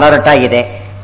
ಹೊರಟಾಗಿದೆ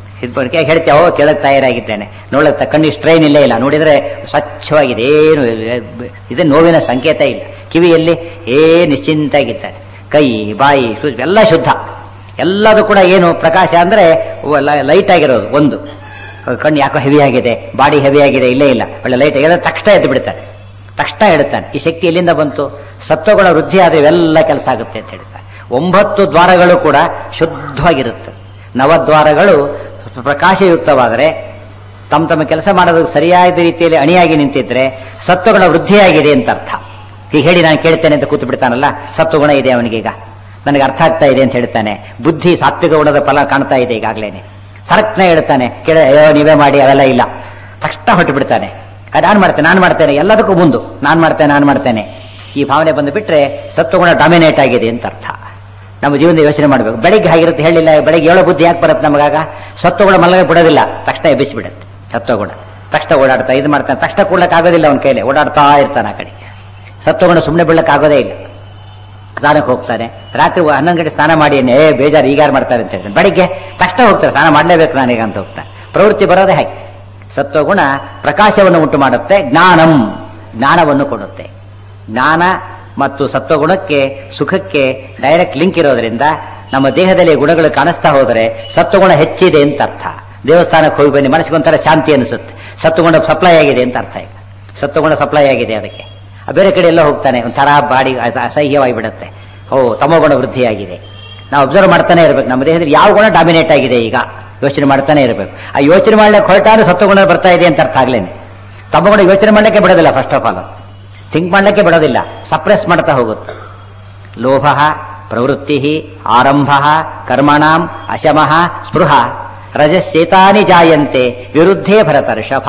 ಇದು ಹೇಳ್ತೀವಿ ಓ ಕೇಳಕ್ ತಯಾರಾಗಿದ್ದೇನೆ ನೋಡಕ್ ಕಣ್ಣಿಗೆ ಸ್ಟ್ರೈನ್ ಇಲ್ಲೇ ಇಲ್ಲ ನೋಡಿದ್ರೆ ಸ್ವಚ್ಛವಾಗಿದೆ ಏನು ಇದು ನೋವಿನ ಸಂಕೇತ ಇಲ್ಲ ಕಿವಿಯಲ್ಲಿ ಏ ನಿಶ್ಚಿಂತಾಗಿದ್ದಾರೆ ಕೈ ಬಾಯಿ ಸು- ಎಲ್ಲ ಶುದ್ಧ ಎಲ್ಲದೂ ಕೂಡ ಏನು ಪ್ರಕಾಶ ಅಂದ್ರೆ ಲೈಟ್ ಆಗಿರೋದು ಒಂದು ಕಣ್ಣು ಯಾಕೋ ಹೆವಿ ಆಗಿದೆ ಬಾಡಿ ಹೆವಿ ಆಗಿದೆ ಇಲ್ಲೇ ಇಲ್ಲ ಒಳ್ಳೆ ಲೈಟ್ ಆಗಿದ್ರೆ ತಕ್ಷಣ ಎದ್ದು ಬಿಡ್ತಾನೆ ತಕ್ಷಣ ಹೇಳ್ತಾನೆ ಈ ಶಕ್ತಿ ಎಲ್ಲಿಂದ ಬಂತು ಸತ್ವಗುಣ ವೃದ್ಧಿ ಆದ್ರೆ ಇವೆಲ್ಲ ಕೆಲಸ ಆಗುತ್ತೆ ಅಂತ ಹೇಳ್ತಾನೆ ಒಂಬತ್ತು ದ್ವಾರಗಳು ಕೂಡ ಶುದ್ಧವಾಗಿರುತ್ತೆ ನವದ್ವಾರಗಳು ಪ್ರಕಾಶಯುಕ್ತವಾದರೆ ತಮ್ಮ ತಮ್ಮ ಕೆಲಸ ಮಾಡೋದಕ್ಕೆ ಸರಿಯಾದ ರೀತಿಯಲ್ಲಿ ಅಣಿಯಾಗಿ ನಿಂತಿದ್ರೆ ಸತ್ವಗುಣ ವೃದ್ಧಿಯಾಗಿದೆ ಅಂತ ಅರ್ಥ ಈಗ ಹೇಳಿ ನಾನು ಕೇಳ್ತೇನೆ ಅಂತ ಕೂತು ಬಿಡ್ತಾನಲ್ಲ ಸತ್ವಗುಣ ಇದೆ ಅವನಿಗೀಗ ನನಗೆ ಅರ್ಥ ಆಗ್ತಾ ಇದೆ ಅಂತ ಹೇಳ್ತಾನೆ ಬುದ್ಧಿ ಸಾತ್ವಿಕ ಗುಣದ ಫಲ ಕಾಣ್ತಾ ಇದೆ ಈಗಾಗ್ಲೇನೆ ಸರಕ್ನ ಹೇಳ್ತಾನೆ ಕೇಳ ಅಯ್ಯೋ ನೀವೇ ಮಾಡಿ ಅವೆಲ್ಲ ಇಲ್ಲ ತಕ್ಷಣ ಹೊಟ್ಟು ಬಿಡ್ತಾನೆ ನಾನು ಮಾಡ್ತೇನೆ ನಾನು ಮಾಡ್ತೇನೆ ಎಲ್ಲದಕ್ಕೂ ಮುಂದು ನಾನು ಮಾಡ್ತೇನೆ ನಾನು ಮಾಡ್ತೇನೆ ಈ ಭಾವನೆ ಬಂದು ಬಿಟ್ರೆ ಸತ್ವಗುಣ ಡಾಮಿನೇಟ್ ಆಗಿದೆ ಅಂತ ಅರ್ಥ ನಮ್ಮ ಜೀವನದ ಯೋಚನೆ ಮಾಡಬೇಕು ಬೆಳಿಗ್ಗೆ ಹಾಗಿರುತ್ತೆ ಹೇಳಿಲ್ಲ ಬೆಳಿಗ್ಗೆ ಏಳೋ ಬುದ್ಧಿ ಯಾಕೆ ಬರುತ್ತೆ ನಮಗಾಗ ಸತ್ವಗುಣ ಮಲ್ಲಗೆ ಬಿಡೋದಿಲ್ಲ ತಕ್ಷಣ ಎಬ್ಬಿಸಿಬಿಡುತ್ತೆ ಸತ್ವಗುಣ ತಕ್ಷಣ ಓಡಾಡ್ತಾ ಇದು ಮಾಡ್ತಾನೆ ತಕ್ಷಣ ಕೂಡ್ಲಕ್ಕೆ ಆಗೋದಿಲ್ಲ ಅವನ ಕೈಲಿ ಓಡಾಡ್ತಾ ಇರ್ತಾನೆ ಆ ಕಡೆ ಸತ್ವಗುಣ ಸುಮ್ಮನೆ ಬೀಳಕ್ಕೆ ಆಗೋದೇ ಇಲ್ಲ ಸ್ನಾನಕ್ಕೆ ಹೋಗ್ತಾನೆ ರಾತ್ರಿ ಹನ್ನೊಂದು ಗಂಟೆ ಸ್ನಾನ ಮಾಡಿ ಏ ಬೇಜಾರು ಈಗಾರು ಮಾಡ್ತಾರೆ ಅಂತ ಹೇಳ್ತಾನೆ ಬೆಳಿಗ್ಗೆ ತಕ್ಷಣ ಹೋಗ್ತಾರೆ ಸ್ನಾನ ಮಾಡಲೇಬೇಕು ನಾನೀಗ ಅಂತ ಹೋಗ್ತಾನೆ ಪ್ರವೃತ್ತಿ ಬರೋದೇ ಹಾಗೆ ಸತ್ವಗುಣ ಪ್ರಕಾಶವನ್ನು ಉಂಟು ಮಾಡುತ್ತೆ ಜ್ಞಾನಂ ಜ್ಞಾನವನ್ನು ಕೊಡುತ್ತೆ ಜ್ಞಾನ ಮತ್ತು ಸತ್ವಗುಣಕ್ಕೆ ಸುಖಕ್ಕೆ ಡೈರೆಕ್ಟ್ ಲಿಂಕ್ ಇರೋದ್ರಿಂದ ನಮ್ಮ ದೇಹದಲ್ಲಿ ಗುಣಗಳು ಕಾಣಿಸ್ತಾ ಹೋದರೆ ಸತ್ವಗುಣ ಹೆಚ್ಚಿದೆ ಅಂತ ಅರ್ಥ ದೇವಸ್ಥಾನಕ್ಕೆ ಹೋಗಿ ಬನ್ನಿ ಮನಸ್ಸಿಗೊಂಥರ ಶಾಂತಿ ಅನಿಸುತ್ತೆ ಸತ್ವಗುಣ ಸಪ್ಲೈ ಆಗಿದೆ ಅಂತ ಅರ್ಥ ಈಗ ಸತ್ವಗುಣ ಸಪ್ಲೈ ಆಗಿದೆ ಅದಕ್ಕೆ ಆ ಬೇರೆ ಕಡೆ ಎಲ್ಲ ಹೋಗ್ತಾನೆ ಒಂಥರ ಬಾಡಿ ಅಸ- ಅಸಹ್ಯವಾಗಿ ಬಿಡುತ್ತೆ ಓ ತಮೋಗುಣ ವೃದ್ಧಿಯಾಗಿದೆ ನಾವು ಅಬ್ಸರ್ವ್ ಮಾಡ್ತಾನೆ ಇರಬೇಕು ನಮ್ಮ ದೇಹದಲ್ಲಿ ಯಾವ ಗುಣ ಡಾಮಿನೇಟ್ ಆಗಿದೆ ಈಗ ಯೋಚನೆ ಮಾಡ್ತಾನೆ ಇರಬೇಕು ಆ ಯೋಚನೆ ಮಾಡ್ಲಿಕ್ಕೆ ಹೊರಟಾದ್ರೂ ಸತ್ವಗುಣ ಬರ್ತಾ ಇದೆ ಅಂತ ಅರ್ಥ ಆಗ್ಲೇನೆ ತಮಗುಣ ಯೋಚನೆ ಮಾಡ್ಲಿಕ್ಕೆ ಬಿಡೋದಿಲ್ಲ ಫಸ್ಟ್ ಆಫ್ ಆಲ್ ಥಿಂಕ್ ಮಾಡ್ಲಿಕ್ಕೆ ಬಿಡೋದಿಲ್ಲ ಸಪ್ರೆಸ್ ಮಾಡ್ತಾ ಹೋಗುತ್ತೆ ಲೋಭ ಪ್ರವೃತ್ತಿ ಆರಂಭ ಕರ್ಮಣಾಂ ಅಶಮಃ ಸ್ಪೃಹ ರಜಶ್ಚೇತಾನಿ ಜಾಯಂತೆ ವಿರುದ್ಧೇ ಭರತ ಋಷಭ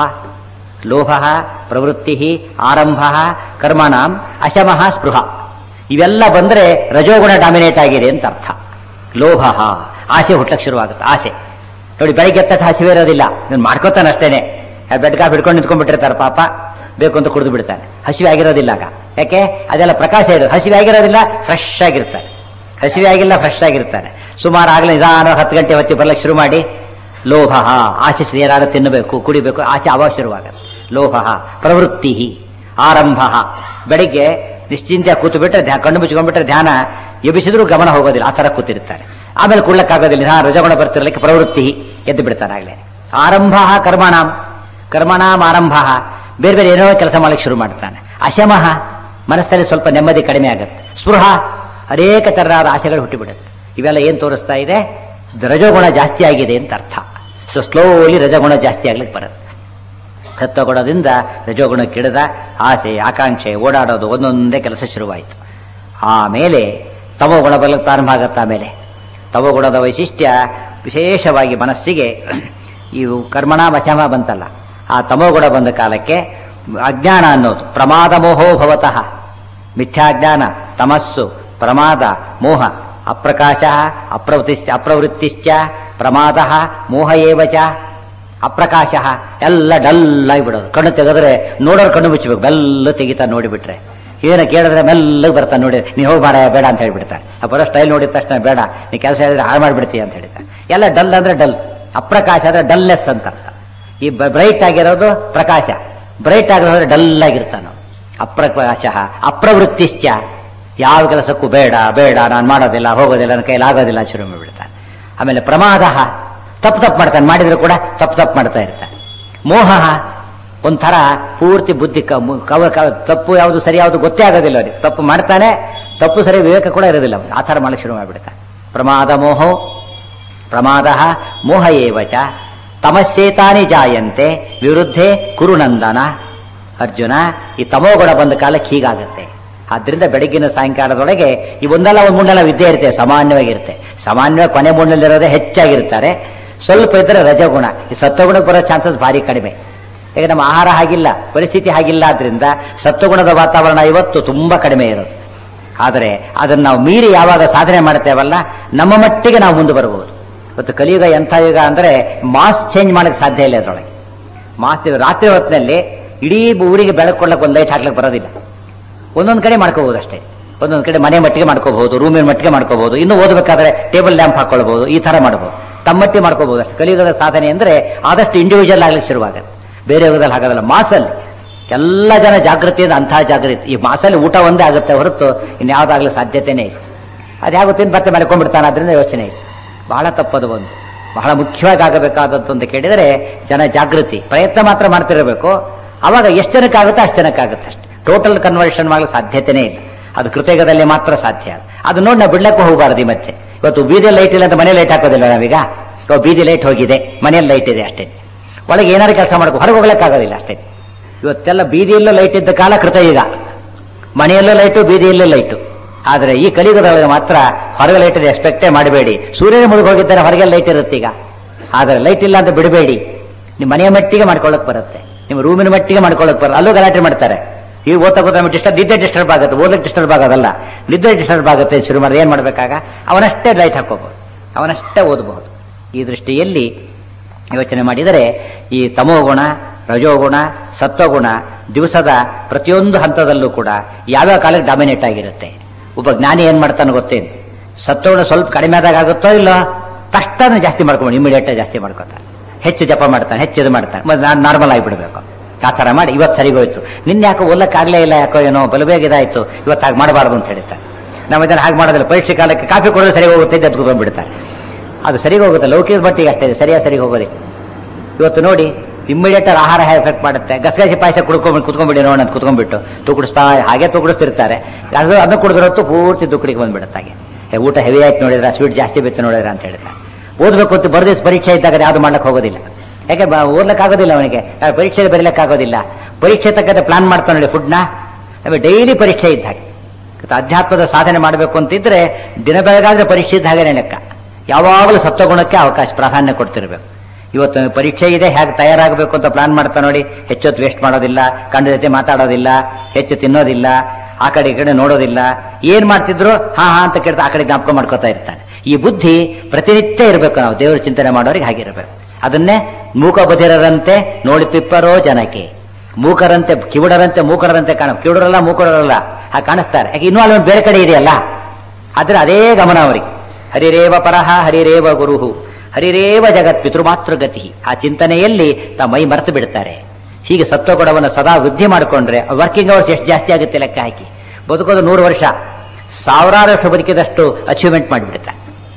ಲೋಭ ಪ್ರವೃತ್ತಿ ಆರಂಭ ಕರ್ಮಣಾಂ ಅಶಮಃ ಸ್ಪೃಹ ಇವೆಲ್ಲ ಬಂದ್ರೆ ರಜೋಗುಣ ಡಾಮಿನೇಟ್ ಆಗಿದೆ ಅಂತ ಅರ್ಥ ಲೋಭ ಆಸೆ ಹುಟ್ಟಕ್ಕೆ ಶುರುವಾಗುತ್ತೆ ಆಸೆ ನೋಡಿ ಬೆಳಿಗ್ಗೆ ಎತ್ತಕ್ಕೆ ಹಸಿವೆ ಇರೋದಿಲ್ಲ ನೀನು ಮಾಡ್ಕೋತಾನೆ ಅಷ್ಟೇನೆ ಬೆಡ್ಗ ಹಿಡ್ಕೊಂಡು ನಿಂತ್ಕೊಂಡ್ಬಿಟ್ಟಿರ್ತಾರೆ ಪಾಪ ಬೇಕು ಅಂತ ಕುಡಿದು ಬಿಡ್ತಾನೆ ಹಸಿವೆ ಆಗಿರೋದಿಲ್ಲ ಆಗ ಯಾಕೆ ಅದೆಲ್ಲ ಪ್ರಕಾಶ ಇರೋದು ಹಸಿವೆ ಆಗಿರೋದಿಲ್ಲ ಫ್ರೆಶ್ ಆಗಿರ್ತಾನೆ ಹಸಿವೆ ಆಗಿಲ್ಲ ಫ್ರೆಶ್ ಆಗಿರ್ತಾನೆ ಸುಮಾರು ಆಗಲೇ ನಿಧಾನ ಹತ್ತು ಗಂಟೆ ಹೊತ್ತಿ ಬರ್ಲಿಕ್ಕೆ ಶುರು ಮಾಡಿ ಲೋಭ ಆಸೆ ಏನಾದ್ರು ತಿನ್ನಬೇಕು ಕುಡಿಬೇಕು ಆಸೆ ಅವಾಗ ಶುರುವಾಗುತ್ತೆ ಲೋಭ ಪ್ರವೃತ್ತಿ ಆರಂಭ ಬೆಳಿಗ್ಗೆ ನಿಶ್ಚಿಂತೆ ಕೂತು ಬಿಟ್ರೆ ಧ್ಯಾನ ಕಣ್ಣು ಮುಚ್ಕೊಂಡ್ಬಿಟ್ರೆ ಧ್ಯಾನ ಎಬ್ಬಿಸಿದ್ರು ಗಮನ ಹೋಗೋದಿಲ್ಲ ಆ ತರ ಕೂತಿರ್ತಾರೆ ಆಮೇಲೆ ಕೂಡ್ಲಕ್ಕಾಗೋದಿಲ್ಲ ನಿಧಾನ ರಜಗುಣ ಬರ್ತಿರ್ಲಿಕ್ಕೆ ಪ್ರವೃತ್ತಿ ಎದ್ದು ಬಿಡ್ತಾನೆ ಆಗ್ಲೇ ಆರಂಭ ಕರ್ಮಣಾಂ ಕರ್ಮಣಾಂ ಆರಂಭ ಬೇರೆ ಬೇರೆ ಏನೋ ಕೆಲಸ ಮಾಡಲಿಕ್ಕೆ ಶುರು ಮಾಡ್ತಾನೆ ಅಶಮಃ ಮನಸ್ಸಲ್ಲಿ ಸ್ವಲ್ಪ ನೆಮ್ಮದಿ ಕಡಿಮೆ ಆಗುತ್ತೆ ಸ್ಪೃಹ ಅನೇಕ ತರಹದ ಆಸೆಗಳು ಹುಟ್ಟಿಬಿಡುತ್ತೆ ಇವೆಲ್ಲ ಏನ್ ತೋರಿಸ್ತಾ ಇದೆ ರಜಗುಣ ಜಾಸ್ತಿ ಆಗಿದೆ ಅಂತ ಅರ್ಥ ಸೊ ಸ್ಲೋಲಿ ರಜಗುಣ ಜಾಸ್ತಿ ಆಗ್ಲಿಕ್ಕೆ ಬರುತ್ತೆ ಸತ್ವಗುಣದಿಂದ ರಜೋಗುಣ ಕಿಡದ ಆಸೆ ಆಕಾಂಕ್ಷೆ ಓಡಾಡೋದು ಒಂದೊಂದೇ ಕೆಲಸ ಶುರುವಾಯಿತು ಆಮೇಲೆ ತಮೋಗುಣ ಬರಲಿಕ್ಕೆ ಪ್ರಾರಂಭ ಆಗುತ್ತೆ ಆಮೇಲೆ ತಮೋಗುಣದ ವೈಶಿಷ್ಟ್ಯ ವಿಶೇಷವಾಗಿ ಮನಸ್ಸಿಗೆ ಇವು ಕರ್ಮಣ ವಶಮ ಬಂತಲ್ಲ ಆ ತಮೋಗುಣ ಬಂದ ಕಾಲಕ್ಕೆ ಅಜ್ಞಾನ ಅನ್ನೋದು ಪ್ರಮಾದ ಮೋಹೋ ಭವತಃ ಮಿಥ್ಯಾಜ್ಞಾನ ತಮಸ್ಸು ಪ್ರಮಾದ ಮೋಹ ಅಪ್ರಕಾಶ ಅಪ್ರವೃತ್ತಿಶ್ಚ ಅಪ್ರವೃತ್ತಿಶ್ಚ ಪ್ರಮಾದ ಮೋಹ ಏವ ಚ ಅಪ್ರಕಾಶ ಎಲ್ಲ ಡಲ್ ಆಗಿಬಿಡೋದು ಕಣ್ಣು ತೆಗೆದ್ರೆ ನೋಡೋರು ಕಣ್ಣು ಮುಚ್ಚಬೇಕು ಬೆಲ್ಲ ತೆಗಿತಾ ನೋಡಿಬಿಟ್ರೆ ಏನ ಕೇಳಿದ್ರೆ ಮೆಲ್ಲಗೆ ಬರ್ತಾನೆ ನೋಡಿ ನೀ ಹೋಗಿ ಮಾಡ ಬೇಡ ಅಂತ ಹೇಳ್ಬಿಡ್ತಾನೆ ಆ ಬರೋ ಸ್ಟೈಲ್ ನೋಡಿದ ತಕ್ಷಣ ಬೇಡ ನೀ ಕೆಲಸ ಹೇಳಿದ್ರೆ ಹಾಳು ಮಾಡಿಬಿಡ್ತೀಯ ಅಂತ ಹೇಳ್ತಾನೆ ಎಲ್ಲ ಡಲ್ ಅಂದ್ರೆ ಡಲ್ ಅಪ್ರಕಾಶ ಅಂದ್ರೆ ಡಲ್ನೆಸ್ ಅಂತ ಅರ್ಥ ಈ ಬ್ರೈಟ್ ಆಗಿರೋದು ಪ್ರಕಾಶ ಬ್ರೈಟ್ ಆಗಿರೋದ್ರೆ ಡಲ್ ಆಗಿರ್ತಾನೆ ಅಪ್ರಕಾಶ ಅಪ್ರವೃತ್ತಿಶ್ಚ ಯಾವ ಕೆಲಸಕ್ಕೂ ಬೇಡ ಬೇಡ ನಾನು ಮಾಡೋದಿಲ್ಲ ಹೋಗೋದಿಲ್ಲ ನನ್ನ ಕೈಲಿ ಆಗೋದಿಲ್ಲ ಶುರು ಮಾಡಿಬಿಡ್ತಾನೆ ಆಮೇಲೆ ಪ್ರಮಾದ ತಪ್ಪು ತಪ್ಪು ಮಾಡ್ತಾನೆ ಮಾಡಿದ್ರು ಕೂಡ ತಪ್ಪು ತಪ್ಪು ಮಾಡ್ತಾ ಇರ್ತಾನೆ ಮೋಹ ಒಂಥರ ಪೂರ್ತಿ ಬುದ್ಧಿ ಕ- ಮು- ಕವ ಕವ- ತಪ್ಪು ಯಾವುದು ಸರಿ ಯಾವುದು ಗೊತ್ತೇ ಆಗೋದಿಲ್ಲ ಅವ್ರಿಗೆ ತಪ್ಪು ಮಾಡ್ತಾನೆ ತಪ್ಪು ಸರಿ ವಿವೇಕ ಕೂಡ ಇರೋದಿಲ್ಲ ಅವ್ನಿಗೆ. ಆ ಥರ ಮಾಡಕ್ಕೆ ಶುರು ಮಾಡಿಬಿಡ್ತಾನೆ ಪ್ರಮಾದ ಮೋಹೋ ಪ್ರಮಾದ ಮೋಹ ಏವಚ ತಮಸ್ಸೇತಾನಿ ಜಾಯಂತೆ ವಿರುದ್ಧೆ ಕುರುನಂದನ ಅರ್ಜುನ ಈ ತಮೋಗುಣ ಬಂದ ಕಾಲಕ್ಕೆ ಹೀಗಾಗತ್ತೆ ಆದ್ರಿಂದ ಬೆಳಗ್ಗಿನ ಸಾಯಂಕಾಲದೊಳಗೆ ಈ ಒಂದಲ್ಲ ಒಂದು ಮೂರ್ನೆಲ್ಲ ವಿದ್ಯೆ ಇರುತ್ತೆ ಸಾಮಾನ್ಯವಾಗಿರುತ್ತೆ ಸಾಮಾನ್ಯವಾಗಿ ಕೊನೆ ಮೂರ್ನಲ್ಲಿರೋದೇ ಹೆಚ್ಚಾಗಿರ್ತಾರೆ ಸ್ವಲ್ಪ ಇದ್ರೆ ರಜಗುಣ ಈ ಸತ್ವಗುಣಕ್ಕೆ ಬರೋ ಚಾನ್ಸಸ್ ಭಾರಿ ಕಡಿಮೆ ಈಗ ನಮ್ಮ ಆಹಾರ ಹಾಗಿಲ್ಲ ಪರಿಸ್ಥಿತಿ ಹಾಗಿಲ್ಲ ಆದ್ರಿಂದ ಸತ್ವಗುಣದ ವಾತಾವರಣ ಇವತ್ತು ತುಂಬಾ ಕಡಿಮೆ ಇರೋದು ಆದರೆ ಅದನ್ನು ನಾವು ಮೀರಿ ಯಾವಾಗ ಸಾಧನೆ ಮಾಡ್ತೇವಲ್ಲ ನಮ್ಮ ಮಟ್ಟಿಗೆ ನಾವು ಮುಂದೆ ಬರಬಹುದು ಇವತ್ತು ಕಲಿಯುಗ ಎಂಥ ಯುಗ ಅಂದ್ರೆ ಮಾಸ್ ಚೇಂಜ್ ಮಾಡಕ್ಕೆ ಸಾಧ್ಯ ಇಲ್ಲ ಅದರೊಳಗೆ ಮಾಸ್ ರಾತ್ರಿ ಹೊತ್ತಿನಲ್ಲಿ ಇಡೀ ಊರಿಗೆ ಬೆಳಕು ಕೊಡ್ಲಕ್ಕೆ ಒಂದು ಲೈಟ್ ಹಾಕ್ಲಿಕ್ಕೆ ಬರೋದಿಲ್ಲ ಒಂದೊಂದು ಕಡೆ ಮಾಡ್ಕೋಬಹುದು ಅಷ್ಟೇ ಒಂದೊಂದು ಕಡೆ ಮನೆ ಮಟ್ಟಿಗೆ ಮಾಡ್ಕೋಬಹುದು ರೂಮಿನ ಮಟ್ಟಿಗೆ ಮಾಡ್ಕೋಬಹುದು ಇನ್ನು ಓದಬೇಕಾದ್ರೆ ಟೇಬಲ್ ಲ್ಯಾಂಪ್ ಹಾಕೊಳ್ಬಹುದು ಈ ತರ ಮಾಡಬಹುದು ತಮ್ಮಟ್ಟಿ ಮಾಡ್ಕೋಬಹುದು ಅಷ್ಟು ಕಲಿಯುಗದ ಸಾಧನೆ ಅಂದ್ರೆ ಆದಷ್ಟು ಇಂಡಿವಿಜುವಲ್ ಆಗ್ಲಿಕ್ಕೆ ಶುರುವಾಗುತ್ತೆ ಬೇರೆ ಯುಗದಲ್ಲಿ ಹಾಗೋದಲ್ಲ ಮಾಸಲ್ಲಿ ಎಲ್ಲ ಜನ ಜಾಗೃತಿಯಿಂದ ಅಂತಹ ಜಾಗೃತಿ ಈ ಮಾಸಲ್ಲಿ ಊಟ ಒಂದೇ ಆಗುತ್ತೆ ಹೊರತು ಇನ್ಯಾವುದಾಗ್ಲಿ ಸಾಧ್ಯತೆನೇ ಇಲ್ಲ ಅದ್ಯಾಗುತ್ತೆ ಮತ್ತೆ ಮಲ್ಕೊಂಡ್ಬಿಡ್ತಾನೆ ಅದರಿಂದ ಯೋಚನೆ ಇದೆ ಬಹಳ ತಪ್ಪದು ಒಂದು ಬಹಳ ಮುಖ್ಯವಾಗಿ ಆಗಬೇಕಾದದ್ದು ಅಂತ ಕೇಳಿದರೆ ಜನ ಜಾಗೃತಿ ಪ್ರಯತ್ನ ಮಾತ್ರ ಮಾಡ್ತಿರಬೇಕು ಅವಾಗ ಎಷ್ಟು ಜನಕ್ಕಾಗುತ್ತೆ ಅಷ್ಟು ಜನಕ್ಕಾಗುತ್ತೆ ಅಷ್ಟೇ ಟೋಟಲ್ ಕನ್ವರ್ಷನ್ ಮಾಡಲು ಸಾಧ್ಯತೆನೇ ಇಲ್ಲ ಅದು ಕೃತಯುಗದಲ್ಲಿ ಮಾತ್ರ ಸಾಧ್ಯ ಅದು ನೋಡಿ ನಾವು ಬಿಡ್ಲಕ್ಕೂ ಹೋಗಬಾರದು ಈ ಮತ್ತೆ ಇವತ್ತು ಬೀದಿ ಲೈಟ್ ಇಲ್ಲ ಅಂತ ಮನೆ ಲೈಟ್ ಹಾಕೋದಿಲ್ಲ ನಾವೀಗ ಇವಾಗ ಬೀದಿ ಲೈಟ್ ಹೋಗಿದೆ ಮನೆಯಲ್ಲಿ ಲೈಟ್ ಇದೆ ಅಷ್ಟೇ ಒಳಗೆ ಏನಾದ್ರು ಕೆಲಸ ಮಾಡ್ಕೋ ಹೊರಗೆ ಹೋಗ್ಲಿಕ್ಕಾಗೋದಿಲ್ಲ ಅಷ್ಟೇ ಇವತ್ತೆಲ್ಲ ಬೀದಿಯಲ್ಲೂ ಲೈಟ್ ಇದ್ದ ಕಾಲ ಕೃತಯುಗ ಮನೆಯಲ್ಲೂ ಲೈಟು ಬೀದಿಯಲ್ಲೂ ಲೈಟು ಆದರೆ ಈ ಕಲಿಯುಗದೊಳಗೆ ಮಾತ್ರ ಹೊರಗೆ ಲೈಟ್ ಎಕ್ಸ್ಪೆಕ್ಟೇ ಮಾಡಬೇಡಿ ಸೂರ್ಯನ ಮುಳುಗಿ ಹೋಗಿದ್ದರೆ ಹೊರಗೆ ಲೈಟ್ ಇರುತ್ತೆ ಈಗ ಆದರೆ ಲೈಟ್ ಇಲ್ಲ ಅಂತ ಬಿಡಬೇಡಿ ನಿಮ್ಮ ಮನೆಯ ಮಟ್ಟಿಗೆ ಮಾಡ್ಕೊಳ್ಳಕ್ ಬರುತ್ತೆ ನಿಮ್ಮ ರೂಮಿನ ಮಟ್ಟಿಗೆ ಮಾಡ್ಕೊಳ್ಳಕ್ ಬರುತ್ತೆ ಅಲ್ಲೂ ಗಲಾಟೆ ಮಾಡ್ತಾರೆ ಈಗ ಓದ್ತಾ ಕೂತ ಡಿಸ್ಟರ್ಬ್ ನಿದ್ದೆ ಡಿಸ್ಟರ್ಬ್ ಆಗುತ್ತೆ ಓದಕ್ಕೆ ಡಿಸ್ಟರ್ಬ್ ಆಗೋದಲ್ಲ ನಿದ್ದೆ ಡಿಸ್ಟರ್ಬ್ ಆಗುತ್ತೆ ಶುರು ಮಾಡಿದ್ರೆ ಏನ್ ಮಾಡ್ಬೇಕಾಗ ಅವನಷ್ಟೇ ಲೈಟ್ ಹಾಕೋಬಹುದು ಅವನಷ್ಟೇ ಓದಬಹುದು ಈ ದೃಷ್ಟಿಯಲ್ಲಿ ಯೋಚನೆ ಮಾಡಿದರೆ ಈ ತಮೋಗುಣ ರಜೋಗುಣ ಸತ್ವಗುಣ ದಿವಸದ ಪ್ರತಿಯೊಂದು ಹಂತದಲ್ಲೂ ಕೂಡ ಯಾವ್ಯಾವ ಕಾಲಕ್ಕೆ ಡಾಮಿನೇಟ್ ಆಗಿರುತ್ತೆ ಒಬ್ಬ ಜ್ಞಾನಿ ಏನ್ ಮಾಡ್ತಾನೆ ಗೊತ್ತೇನು ಸತ್ವಗುಣ ಸ್ವಲ್ಪ ಕಡಿಮೆ ಆದಾಗ ಆಗುತ್ತೋ ಇಲ್ಲ ತಕ್ಷಣ ಜಾಸ್ತಿ ಮಾಡ್ಕೊಂಡು ಇಮಿಡಿಯೇಟ್ ಜಾಸ್ತಿ ಮಾಡ್ಕೊತಾನೆ ಹೆಚ್ಚು ಜಪ ಮಾಡ್ತಾನೆ ಹೆಚ್ಚು ಇದು ಮಾಡ್ತಾನೆ ಮತ್ತೆ ನಾನು ನಾರ್ಮಲ್ ಆಗಿಬಿಡ್ಬೇಕು ಆ ಥರ ಮಾಡಿ ಇವತ್ತು ಸರಿಗೋಯ್ತು ನಿನ್ನೆ ಯಾಕೋ ಓದಕ್ಕಾಗಲೇ ಇಲ್ಲ ಯಾಕೋ ಏನೋ ಬಲಬೇಗ ಇದಾಯ್ತು ಇವತ್ತು ಹಾಗೆ ಮಾಡಬಾರ್ದು ಅಂತ ಹೇಳ್ತಾರೆ ನಾವು ಇದನ್ನು ಹಾಗೆ ಮಾಡೋದಿಲ್ಲ ಪರೀಕ್ಷೆ ಕಾಲಕ್ಕೆ ಕಾಫಿ ಕೊಡೋದು ಸರಿ ಹೋಗುತ್ತೆ ಅಂತ ಕೂತ್ಕೊಂಡ್ಬಿಡ್ತಾರೆ ಅದು ಸರಿಗೆ ಹೋಗುತ್ತೆ ಲೌಕಿಕ ಮಟ್ಟಿಗೆ ಅಷ್ಟೇ ಇದೆ, ಸರಿಯಾಗಿ ಸರಿಗೆ ಹೋಗೋದಿಲ್ಲ ಇವತ್ತು ನೋಡಿ ಇಮ್ಮಿಡಿಯೇಟ್ ಆಹಾರ ಎಫೆಕ್ಟ್ ಮಾಡುತ್ತೆ ಗಸಗಸೆ ಪಾಯಸ ಕುಡ್ಕೊಂಡ್ಬಿಟ್ಟು ಕುತ್ಕೊಂಡ್ಬಿಡಿ ನೋಡೋಣ ಅಂತ ಕುತ್ಕೊಂಡ್ಬಿಟ್ಟು ತುಕಡಿಸ್ತಾ ಹಾಗೆ ತುಕಡಿಸ್ತಿರ್ತಾರೆ ಅದು ಅದನ್ನು ಕುಡಿದ್ರತ್ತು ಪೂರ್ತಿ ತುಕ್ಕಡಿಗೆ ಬಂದ್ಬಿಡುತ್ತೆ ಹಾಗೆ ಏ, ಊಟ ಹೆವಿ ಆಯ್ತು ನೋಡಿದ್ರ ಸ್ವೀಟ್ ಜಾಸ್ತಿ ಬಿತ್ತು ನೋಡಿದ್ರ ಅಂತ ಹೇಳಿದ್ರೆ ಓದ್ಬೇಕು ಅಂತ ಬರ್ದಿಸ್ ಪರೀಕ್ಷೆ ಇದ್ದಾಗ ಅದು ಯಾವ್ದು ಮಾಡ್ಲಿಕ್ಕೆ ಹೋಗೋದಿಲ್ಲ ಯಾಕೆ ಬ- ಓದ್ಲಿಕ್ಕೆ ಆಗೋದಿಲ್ಲ ಅವನಿಗೆ ಪರೀಕ್ಷೆಗೆ ಬರೀಲಿಕ್ಕೆ ಆಗೋದಿಲ್ಲ ಪರೀಕ್ಷೆ ತಕ್ಕಂತೆ ಪ್ಲಾನ್ ಮಾಡ್ತಾನೆ ನೋಡಿ ಫುಡ್ನ ಡೈಲಿ ಪರೀಕ್ಷೆ ಇದ್ದ ಹಾಗೆ ಇವತ್ತು ಅಧ್ಯಾತ್ಮದ ಸಾಧನೆ ಮಾಡಬೇಕು ಅಂತಿದ್ರೆ ದಿನ ಬೆಳಗಾದ್ರೆ ಪರೀಕ್ಷೆ ಇದ್ದ ಹಾಗೆ ಲೆಕ್ಕ ಯಾವಾಗಲೂ ಸತ್ವಗುಣಕ್ಕೆ ಅವಕಾಶ ಪ್ರಾಧಾನ್ಯ ಕೊಡ್ತಿರ್ಬೇಕು ಇವತ್ತು ಪರೀಕ್ಷೆ ಇದೆ ಹೇಗೆ ತಯಾರಾಗಬೇಕು ಅಂತ ಪ್ಲಾನ್ ಮಾಡ್ತಾ ನೋಡಿ ಹೆಚ್ಚೊತ್ತು ವೇಸ್ಟ್ ಮಾಡೋದಿಲ್ಲ ಕಂಡ ಜೊತೆ ಮಾತಾಡೋದಿಲ್ಲ ಹೆಚ್ಚು ತಿನ್ನೋದಿಲ್ಲ ಆ ಕಡೆ ಈ ಕಡೆ ನೋಡೋದಿಲ್ಲ ಏನ್ ಮಾಡ್ತಿದ್ರು ಹಾ ಹಾ ಅಂತ ಕೇಳ್ತಾ ಆ ಕಡೆ ಜ್ಞಾಪಕ ಮಾಡ್ಕೋತಾ ಇರ್ತಾನೆ ಈ ಬುದ್ಧಿ ಪ್ರತಿನಿತ್ಯ ಇರಬೇಕು ನಾವು ದೇವರ ಚಿಂತನೆ ಮಾಡೋರಿಗೆ ಹಾಗಿರಬೇಕು ಅದನ್ನೇ ಮೂಕ ಬದಿರರಂತೆ ನೋಡಿ ತಿಪ್ಪರೋ ಜನಕ್ಕೆ ಮೂಕರಂತೆ ಕಿವುಡರಂತೆ ಮೂಕರರಂತೆ ಕಾಣ ಕಿವುಡರಲ್ಲ ಮೂಕರಲ್ಲ ಹಾಗೆ ಕಾಣಿಸ್ತಾರೆ ಯಾಕೆ ಇನ್ನೂ ಅಲ್ಲಿ ಒಂದು ಬೇರೆ ಕಡೆ ಇದೆಯಲ್ಲ ಆದ್ರೆ ಅದೇ ಗಮನ ಅವರಿಗೆ ಹರಿರೇವ ಪರಹ ಹರಿರೇವ ಗುರುಹು ಹರಿರೇವ ಜಗತ್ ಪಿತೃಮಾತೃಗತಿ ಆ ಚಿಂತನೆಯಲ್ಲಿ ತಾ ಮೈ ಮರೆತು ಬಿಡ್ತಾರೆ ಹೀಗೆ ಸತ್ವಗುಣವನ್ನು ಸದಾ ವೃದ್ಧಿ ಮಾಡಿಕೊಂಡ್ರೆ ವರ್ಕಿಂಗ್ ಅವರ್ಸ್ ಎಷ್ಟು ಜಾಸ್ತಿ ಆಗುತ್ತೆ ಲೆಕ್ಕ ಹಾಕಿ ಬದುಕೋದು ನೂರು ವರ್ಷ ಸಾವಿರಾರು ವರ್ಷ ಬದುಕಿದಷ್ಟು ಅಚೀವ್ಮೆಂಟ್ ಮಾಡಿಬಿಡುತ್ತೆ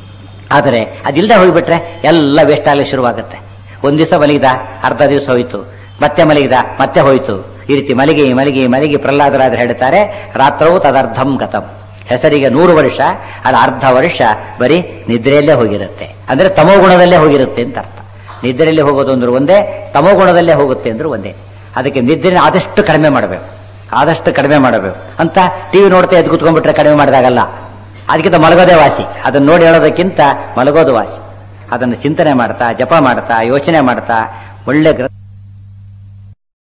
ಆದರೆ ಅದಿಲ್ಲದೆ ಹೋಗ್ಬಿಟ್ರೆ ಎಲ್ಲ ವೇಸ್ಟ್ ಆಗಲಿಕ್ಕೆ ಶುರುವಾಗುತ್ತೆ ಒಂದ್ ದಿವಸ ಮಲಗಿದ ಅರ್ಧ ದಿವಸ ಹೋಯ್ತು ಮತ್ತೆ ಮಲಗಿದ ಮತ್ತೆ ಹೋಯ್ತು ಈ ರೀತಿ ಮಲಗಿ ಮಲಗಿ ಮಲಗಿ ಪ್ರಹ್ಲಾದರಾದ್ರೆ ಹೇಳ್ತಾರೆ ರಾತ್ರವು ತದರ್ಧಂ ಗತಂ ಹೆಸರಿಗೆ ನೂರು ವರ್ಷ ಅದು ಅರ್ಧ ವರ್ಷ ಬರೀ ನಿದ್ರೆಯಲ್ಲೇ ಹೋಗಿರುತ್ತೆ ಅಂದ್ರೆ ತಮೋಗುಣದಲ್ಲೇ ಹೋಗಿರುತ್ತೆ ಅಂತ ಅರ್ಥ ನಿದ್ರೆಯಲ್ಲಿ ಹೋಗೋದು ಅಂದ್ರೆ ಒಂದೇ ತಮೋಗುಣದಲ್ಲೇ ಹೋಗುತ್ತೆ ಅಂದ್ರೆ ಒಂದೇ ಅದಕ್ಕೆ ನಿದ್ರೆ ಆದಷ್ಟು ಕಡಿಮೆ ಮಾಡಬೇಕು ಆದಷ್ಟು ಕಡಿಮೆ ಮಾಡಬೇಕು ಅಂತ ಟಿವಿ ನೋಡ್ತಾ ಎದ್ದು ಕೂತ್ಕೊಂಡ್ಬಿಟ್ರೆ ಕಡಿಮೆ ಮಾಡಿದಾಗಲ್ಲ ಅದಕ್ಕಿಂತ ಮಲಗೋದೇ ವಾಸಿ ಅದನ್ನ ನೋಡಿ ಹೇಳೋದಕ್ಕಿಂತ ಮಲಗೋದು ವಾಸಿ ಅದನ್ನು ಚಿಂತನೆ ಮಾಡ್ತಾ ಜಪ ಮಾಡ್ತಾ ಯೋಚನೆ ಮಾಡ್ತಾ ಒಳ್ಳೆ ಗ್ರ